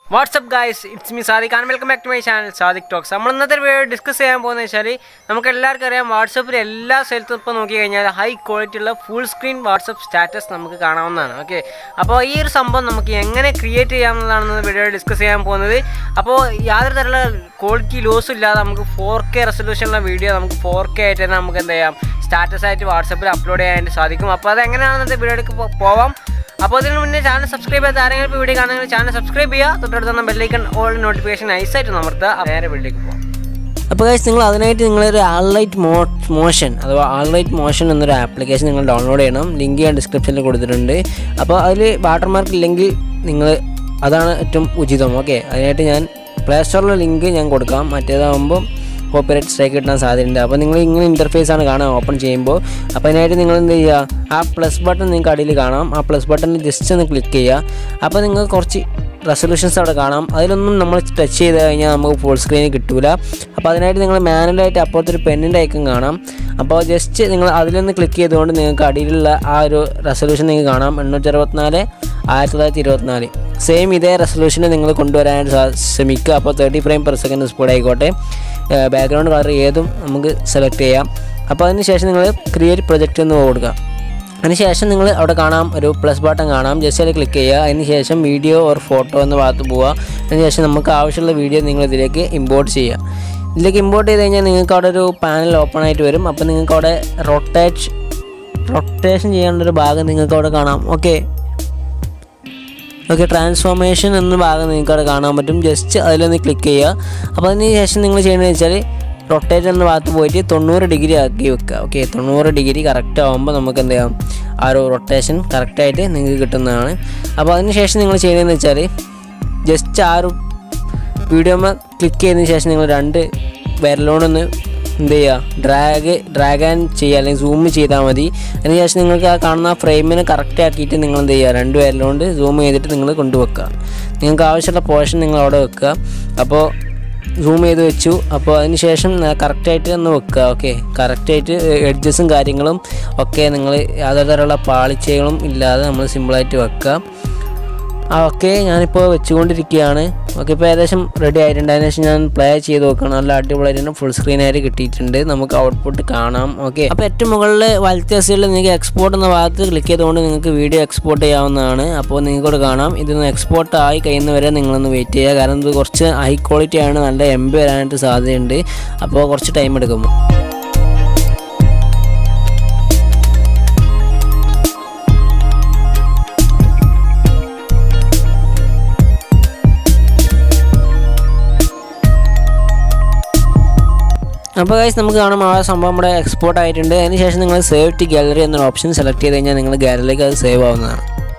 WhatsApp guys it's me Sadiq and welcome back to my channel Sadiq talks നമ്മൾ ഇന്നത്തെ video discuss ചെയ്യാൻ പോകുന്നത് വെച്ചാൽ നമുക്ക് എല്ലാവർക്കും അറിയാം വാട്സപ്പിൽ എല്ലാ സ്ഥലത്തും ഇപ്പോൾ നോക്കി കഴിഞ്ഞാൽ ഹൈ ക്വാളിറ്റി ഉള്ള ഫുൾ സ്ക്രീൻ വാട്സപ്പ് സ്റ്റാറ്റസ് നമുക്ക് കാണാവുന്നതാണ് ഓക്കെ അപ്പോൾ ഈ ഒരു സംഭവം നമുക്ക് എങ്ങനെ ക്രിയേറ്റ് ചെയ്യാവുന്നതാണെന്ന് വീഡിയോ ഡിസ്കസ് ചെയ്യാൻ പോകുന്നത് അപ്പോൾ യാതൊരു തരത്തിലുള്ള ക്വാളിറ്റി ലോസും ഇല്ലാതെ നമുക്ക് ഫോർ കെ റെസൊല്യൂഷനുള്ള വീഡിയോ നമുക്ക് ഫോർ കെ ആയിട്ട് തന്നെ നമുക്ക് എന്ത് ചെയ്യാം സ്റ്റാറ്റസ് ആയിട്ട് വാട്സപ്പിൽ അപ്ലോഡ് ചെയ്യാനായിട്ട് സാധിക്കും അപ്പോൾ അത് എങ്ങനെയാണെന്നത്തെ വീഡിയോയിലേക്ക് പോ- പോവാം അപ്പോൾ അതിന് മുന്നേ ചാനൽ സബ്സ്ക്രൈബ് ചെയ്ത് ആരെങ്കിലും ഇപ്പോൾ വീഡിയോ കാണുന്നെങ്കിൽ ചാനൽ സബ്സ്ക്രൈബ് ചെയ്യുക തൊട്ടടുത്ത് തന്നെ ബെല്ലൈക്കൺ ഓൾ നോട്ടിഫിക്കേഷൻ ഐസായിട്ട് അമർത്തുക നേരെ വീട്ടിലേക്ക് പോകാം അപ്പോൾ ഗൈസ് നിങ്ങൾ അതിനായിട്ട് നിങ്ങളൊരു ആൾലൈറ്റ് മോ മോഷൻ അഥവാ ആൾലൈറ്റ് മോഷൻ എന്നൊരു ആപ്ലിക്കേഷൻ നിങ്ങൾ ഡൗൺലോഡ് ചെയ്യണം ലിങ്ക് ഞാൻ ഡിസ്ക്രിപ്ഷനിൽ കൊടുത്തിട്ടുണ്ട് അപ്പോൾ അതിൽ വാട്ടർമാർക്ക് ഇല്ലെങ്കിൽ നിങ്ങൾ അതാണ് ഏറ്റവും ഉചിതം ഓക്കെ അതിനായിട്ട് ഞാൻ പ്ലേ സ്റ്റോറിലെ ലിങ്ക് ഞാൻ കൊടുക്കാം മറ്റേതാകുമ്പോൾ കോപ്പിറൈറ്റ് സ്ട്രൈക്ക് കിട്ടാൻ സാധ്യതയുണ്ട് അപ്പോൾ നിങ്ങൾ ഇങ്ങനെ ഇൻ്റർഫേസ് ആണ് കാണാം ഓപ്പൺ ചെയ്യുമ്പോൾ അപ്പോൾ അതിനായിട്ട് നിങ്ങൾ എന്ത് ചെയ്യുക ആ പ്ലസ് ബട്ടൺ നിങ്ങൾക്ക് അടിയിൽ കാണാം ആ പ്ലസ് ബട്ടണിൽ ജസ്റ്റ് ഒന്ന് ക്ലിക്ക് ചെയ്യുക അപ്പോൾ നിങ്ങൾക്ക് കുറച്ച് റെസൊല്യൂഷൻസ് അവിടെ കാണാം അതിലൊന്നും നമ്മൾ ടച്ച് ചെയ്ത് കഴിഞ്ഞാൽ നമുക്ക് ഫുൾ സ്ക്രീൻ കിട്ടൂല അപ്പോൾ അതിനായിട്ട് നിങ്ങൾ മാനുവലായിട്ട് അപ്പുറത്ത് ഒരു പെണ്ണിൻ്റെ ഐക്കൺ കാണാം അപ്പോൾ ജസ്റ്റ് നിങ്ങൾ അതിലൊന്ന് ക്ലിക്ക് ചെയ്തുകൊണ്ട് നിങ്ങൾക്ക് അടിയിലുള്ള ആ ഒരു റെസൊല്യൂഷൻ നിങ്ങൾക്ക് കാണാം എണ്ണൂറ്റി അറുപത്തിനാല് ആയിരത്തി തൊള്ളായിരത്തി ഇരുപത്തിനാല് സെയിം ഇതേ റെസൊല്യൂഷനിൽ നിങ്ങൾ കൊണ്ടുവരാനായിട്ട് സാ- ശ്രമിക്കുക അപ്പോൾ thirty frame per second speed ആയിക്കോട്ടെ ബാക്ക്ഗ്രൗണ്ട് കളർ ഏതും നമുക്ക് സെലക്ട് ചെയ്യാം അപ്പോൾ അതിന് ശേഷം നിങ്ങൾ ക്രിയേറ്റ് പ്രൊജക്റ്റ് എന്ന് കൊടുക്കുക അതിനുശേഷം നിങ്ങൾ അവിടെ കാണാം ഒരു പ്ലസ് ബട്ടൺ കാണാം ജസ്റ്റ് അതിൽ ക്ലിക്ക് ചെയ്യുക അതിന് ശേഷം വീഡിയോ ഓർ ഫോട്ടോ എന്ന ഭാഗത്ത് പോവുക അതിനുശേഷം നമുക്ക് ആവശ്യമുള്ള വീഡിയോ നിങ്ങൾ ഇതിലേക്ക് ഇമ്പോർട്ട് ചെയ്യുക ഇതിലേക്ക് ഇമ്പോർട്ട് ചെയ്ത് കഴിഞ്ഞാൽ നിങ്ങൾക്ക് അവിടെ ഒരു പാനൽ ഓപ്പൺ ആയിട്ട് വരും അപ്പോൾ നിങ്ങൾക്ക് അവിടെ റൊട്ടേറ്റ് റൊട്ടേഷൻ ചെയ്യാനുള്ളൊരു ഭാഗം നിങ്ങൾക്ക് അവിടെ കാണാം ഓക്കെ ഓക്കെ ട്രാൻസ്ഫോർമേഷൻ എന്ന ഭാഗം നിങ്ങൾക്ക് അവിടെ കാണാൻ പറ്റും ജസ്റ്റ് അതിലൊന്ന് ക്ലിക്ക് ചെയ്യുക അപ്പോൾ അതിന് ശേഷം നിങ്ങൾ ചെയ്യേണ്ടത് വെച്ചാൽ റൊട്ടേറ്റ് എന്ന ഭാഗത്ത് പോയിട്ട് തൊണ്ണൂറ് ഡിഗ്രി ആക്കി വെക്കുക ഓക്കെ തൊണ്ണൂറ് ഡിഗ്രി കറക്റ്റ് ആകുമ്പോൾ നമുക്ക് എന്ത് ചെയ്യാം ആ ഒരു റൊട്ടേഷൻ കറക്റ്റായിട്ട് നിങ്ങൾക്ക് കിട്ടുന്നതാണ് അപ്പോൾ അതിന് ശേഷം നിങ്ങൾ ചെയ്യുന്നതെന്ന് വെച്ചാൽ ജസ്റ്റ് ആ ഒരു വീഡിയോമ ക്ലിക്ക് ചെയ്തതിന് ശേഷം നിങ്ങൾ രണ്ട് വിരലോടൊന്ന് എന്ത് ചെയ്യുക ഡ്രാഗ് ഡ്രാഗ് ആൻഡ് ചെയ്യുക അല്ലെങ്കിൽ സൂം ചെയ്താൽ മതി അതിനുശേഷം നിങ്ങൾക്ക് ആ കാണുന്ന ആ ഫ്രെയിമിനെ കറക്റ്റ് ആക്കിയിട്ട് നിങ്ങൾ എന്ത് ചെയ്യുക രണ്ട് വിരലുകൊണ്ട് സൂം ചെയ്തിട്ട് നിങ്ങൾ കൊണ്ടുവെക്കുക നിങ്ങൾക്ക് ആവശ്യമുള്ള പോർഷൻ നിങ്ങൾ അവിടെ വെക്കുക അപ്പോൾ സൂം ചെയ്ത് വെച്ചു അപ്പോൾ അതിന് ശേഷം കറക്റ്റായിട്ട് ഒന്ന് വെക്കുക ഓക്കെ കറക്റ്റായിട്ട് എഡ്ജസും കാര്യങ്ങളും ഒക്കെ നിങ്ങൾ യാതൊരു തരമുള്ള പാളിച്ചകളും ഇല്ലാതെ നമ്മൾ സിമ്പിളായിട്ട് വെക്കുക ആ ഓക്കെ ഞാനിപ്പോൾ വെച്ചുകൊണ്ടിരിക്കുകയാണ് ഓക്കെ ഇപ്പോൾ ഏകദേശം റെഡി ആയിട്ടുണ്ട് അതിന് ശേഷം ഞാൻ പ്ലേ ചെയ്ത് നോക്കണം നല്ല അടിപൊളിയായിട്ട് ഫുൾ സ്ക്രീൻ ആയിട്ട് കിട്ടിയിട്ടുണ്ട് നമുക്ക് ഔട്ട്പുട്ട് കാണാം ഓക്കെ അപ്പോൾ ഏറ്റവും മുകളിൽ വലത്തെ സൈഡിൽ നിങ്ങൾക്ക് എക്സ്പോർട്ട് എന്ന ഭാഗത്ത് ക്ലിക്ക് ചെയ്തുകൊണ്ട് നിങ്ങൾക്ക് വീഡിയോ എക്സ്പോർട്ട് ചെയ്യാവുന്നതാണ് അപ്പോൾ നിങ്ങൾക്കോട് കാണാം ഇതൊന്ന് എക്സ്പോർട്ട് ആയി കഴിയുന്നവരെ നിങ്ങളൊന്ന് വെയിറ്റ് ചെയ്യുക കാരണം ഇത് കുറച്ച് ഹൈ ക്വാളിറ്റി ആണ് നല്ല എം ബി വരാനായിട്ട് സാധ്യതയുണ്ട് അപ്പോൾ കുറച്ച് ടൈം എടുക്കും അപ്പോൾ ഗൈസ് നമുക്ക് കാണാം ആ സംഭവം നമ്മുടെ എക്സ്പോർട്ട് ആയിട്ടുണ്ട് അതിന് ശേഷം നിങ്ങൾ സേവ് ടു ഗാലറി എന്നൊരു ഓപ്ഷൻ സെലക്ട് ചെയ്ത് കഴിഞ്ഞാൽ നിങ്ങൾ ഗാലറിയിലേക്ക് അത് സേവ് ആവുന്നതാണ്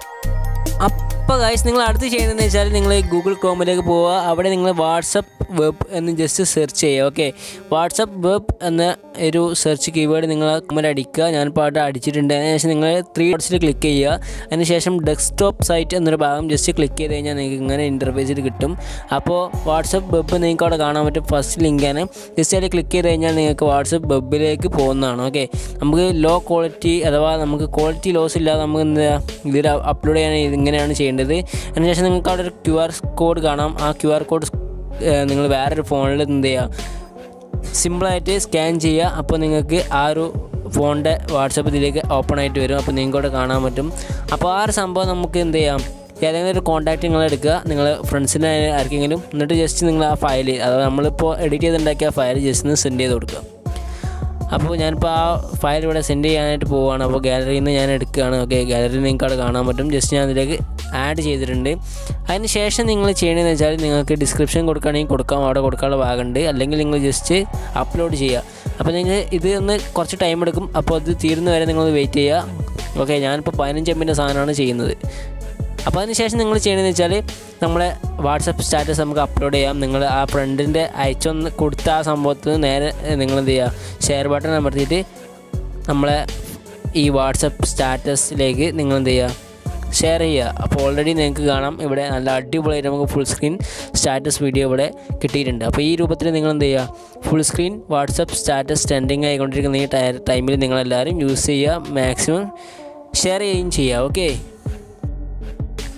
അപ്പോൾ ഗൈസ് നിങ്ങൾ അടുത്ത് ചെയ്യുന്നതെന്ന് വെച്ചാൽ നിങ്ങൾ ഗൂഗിൾ ക്രോമിലേക്ക് പോവുക അവിടെ നിങ്ങൾ വാട്സപ്പ് വെബ് എന്ന് ജസ്റ്റ് സെർച്ച് ചെയ്യുക ഓക്കെ വാട്സപ്പ് വെബ് എന്ന ഒരു സെർച്ച് കീവേഡ് നിങ്ങൾ കമ്മൽ അടിക്കുക ഞാനിപ്പോൾ അവിടെ അടിച്ചിട്ടുണ്ട് അതിനുശേഷം നിങ്ങൾ ത്രീ ഡോട്ട്സിൽ ക്ലിക്ക് ചെയ്യുക അതിനുശേഷം ഡെസ്ക്ടോപ്പ് സൈറ്റ് എന്നൊരു ഭാഗം ജസ്റ്റ് ക്ലിക്ക് ചെയ്ത് കഴിഞ്ഞാൽ നിങ്ങൾക്ക് ഇങ്ങനെ ഇൻ്റർഫേസിൽ കിട്ടും അപ്പോൾ വാട്സപ്പ് വെബ് നിങ്ങൾക്ക് അവിടെ കാണാൻ പറ്റും ഫസ്റ്റ് ലിങ്കാണ് ജസ്റ്റ് അതിൽ ക്ലിക്ക് ചെയ്ത് കഴിഞ്ഞാൽ നിങ്ങൾക്ക് വാട്സപ്പ് വെബിലേക്ക് പോകുന്നതാണ് ഓക്കെ നമുക്ക് ലോ ക്വാളിറ്റി അഥവാ നമുക്ക് ക്വാളിറ്റി ലോസ് ഇല്ലാതെ നമുക്ക് എന്താ ഇതിൽ അപ്ലോഡ് ചെയ്യാൻ ഇങ്ങനെയാണ് ചെയ്യേണ്ടത് അതിനുശേഷം നിങ്ങൾക്ക് അവിടെ ഒരു ക്യു ആർ കോഡ് കാണാം ആ ക്യു ആർ കോഡ് നിങ്ങൾ വേറൊരു ഫോണിൽ എന്ത് ചെയ്യുക സിമ്പിളായിട്ട് സ്കാൻ ചെയ്യുക അപ്പോൾ നിങ്ങൾക്ക് ആ ഒരു ഫോണിൻ്റെ വാട്സപ്പ് ഇതിലേക്ക് ഓപ്പൺ ആയിട്ട് വരും അപ്പോൾ നിങ്ങൾക്ക് അവിടെ കാണാൻ പറ്റും അപ്പോൾ ആ ഒരു സംഭവം നമുക്ക് എന്ത് ചെയ്യാം ഏതെങ്കിലും ഒരു കോൺടാക്റ്റ് നിങ്ങൾ എടുക്കുക നിങ്ങൾ ഫ്രണ്ട്സിന് ആർക്കെങ്കിലും എന്നിട്ട് ജസ്റ്റ് നിങ്ങൾ ആ ഫയൽ അഥവാ നമ്മളിപ്പോൾ എഡിറ്റ് ചെയ്തുണ്ടാക്കിയ ആ ഫയൽ ജസ്റ്റ് ഒന്ന് സെൻഡ് ചെയ്ത് കൊടുക്കുക അപ്പോൾ ഞാനിപ്പോൾ ആ ഫയൽ ഇവിടെ സെൻഡ് ചെയ്യാനായിട്ട് പോവുകയാണ് അപ്പോൾ ഗാലറിയിൽ നിന്ന് ഞാൻ എടുക്കുകയാണ് ഓക്കെ ഗാലറിയിൽ നിങ്ങൾക്ക് അവിടെ കാണാൻ പറ്റും ജസ്റ്റ് ഞാൻ അതിലേക്ക് ആഡ് ചെയ്തിട്ടുണ്ട് അതിന് ശേഷം നിങ്ങൾ ചെയ്യണമെന്ന് വെച്ചാൽ നിങ്ങൾക്ക് ഡിസ്ക്രിപ്ഷൻ കൊടുക്കുകയാണെങ്കിൽ കൊടുക്കാം അവിടെ കൊടുക്കാനുള്ള ഭാഗമുണ്ട് അല്ലെങ്കിൽ നിങ്ങൾ ജസ്റ്റ് അപ്ലോഡ് ചെയ്യുക അപ്പോൾ നിങ്ങൾ ഇത് ഒന്ന് കുറച്ച് ടൈം എടുക്കും അപ്പോൾ അത് തീരുന്ന വരെ നിങ്ങൾ വെയിറ്റ് ചെയ്യുക ഓക്കെ ഞാനിപ്പോൾ പതിനഞ്ച് എമ്മിൻ്റെ സാധനമാണ് ചെയ്യുന്നത് അപ്പോൾ അതിന് ശേഷം നിങ്ങൾ ചെയ്യണമെന്ന് വെച്ചാൽ നമ്മളെ വാട്സപ്പ് സ്റ്റാറ്റസ് നമുക്ക് അപ്ലോഡ് ചെയ്യാം നിങ്ങൾ ആ ഫ്രണ്ടിൻ്റെ അയച്ചൊന്ന് കൊടുത്ത ആ സംഭവത്തിൽ നിന്ന് നേരെ നിങ്ങൾ എന്ത് ചെയ്യുക ഷെയർ ബട്ടൺ അമർത്തിയിട്ട് നമ്മളെ ഈ വാട്സപ്പ് സ്റ്റാറ്റസിലേക്ക് നിങ്ങൾ എന്ത് ചെയ്യുക ഷെയർ ചെയ്യുക അപ്പോൾ ഓൾറെഡി നിങ്ങൾക്ക് കാണാം ഇവിടെ നല്ല അടിപൊളിയായിട്ട് നമുക്ക് ഫുൾ സ്ക്രീൻ സ്റ്റാറ്റസ് വീഡിയോ ഇവിടെ കിട്ടിയിട്ടുണ്ട് അപ്പോൾ ഈ രൂപത്തിൽ നിങ്ങൾ എന്ത് ചെയ്യുക full screen WhatsApp status trending ആയിക്കൊണ്ടിരിക്കുന്ന ഈ ടൈമിൽ നിങ്ങളെല്ലാവരും യൂസ് ചെയ്യുക മാക്സിമം ഷെയർ ചെയ്യുകയും ചെയ്യുക ഓക്കെ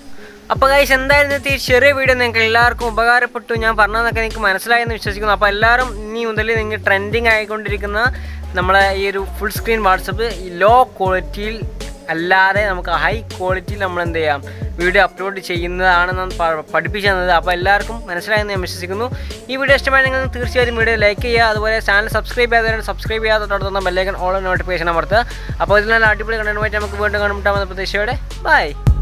അപ്പോൾ ഗൈസ് എന്തായാലും ഇന്നത്തെ ഈ ചെറിയ വീഡിയോ നിങ്ങൾക്ക് എല്ലാവർക്കും ഉപകാരപ്പെട്ടു ഞാൻ പറഞ്ഞതെന്നൊക്കെ നിങ്ങൾക്ക് മനസ്സിലായെന്ന് വിശ്വസിക്കുന്നു അപ്പോൾ എല്ലാവരും ഇനി മുതൽ നിങ്ങൾ ട്രെൻഡിങ് ആയിക്കൊണ്ടിരിക്കുന്ന നമ്മളെ ഈ ഒരു ഫുൾ സ്ക്രീൻ വാട്സപ്പ് ലോ ക്വാളിറ്റിയിൽ അല്ലാതെ നമുക്ക് ഹൈ ക്വാളിറ്റിയിൽ നമ്മൾ എന്ത് ചെയ്യാം വീഡിയോ അപ്ലോഡ് ചെയ്യുന്നതാണെന്ന് പ- പഠിപ്പിച്ചു തന്നത് അപ്പോൾ എല്ലാവർക്കും മനസ്സിലായെന്ന് ഞാൻ വിശ്വസിക്കുന്നു ഈ വീഡിയോ ഇഷ്ടമായി നിങ്ങൾ തീർച്ചയായും വീഡിയോ ലൈക്ക് ചെയ്യുക അതുപോലെ ചാനൽ സബ്സ്ക്രൈബ് ചെയ്യാതെ സബ്സ്ക്രൈബ് ചെയ്യാതെ തൊട്ടടുത്തുന്ന ബെല്ലൈക്കൻ ഓൾ നോട്ടിഫിക്കേഷൻ അമർത്തുക അപ്പോൾ ഇതിനുള്ള അടിപൊളി കണ്ടന്റുമായിട്ട് നമുക്ക് വീണ്ടും കാണുമ്പോൾ പ്രതീക്ഷയോടെ ബൈ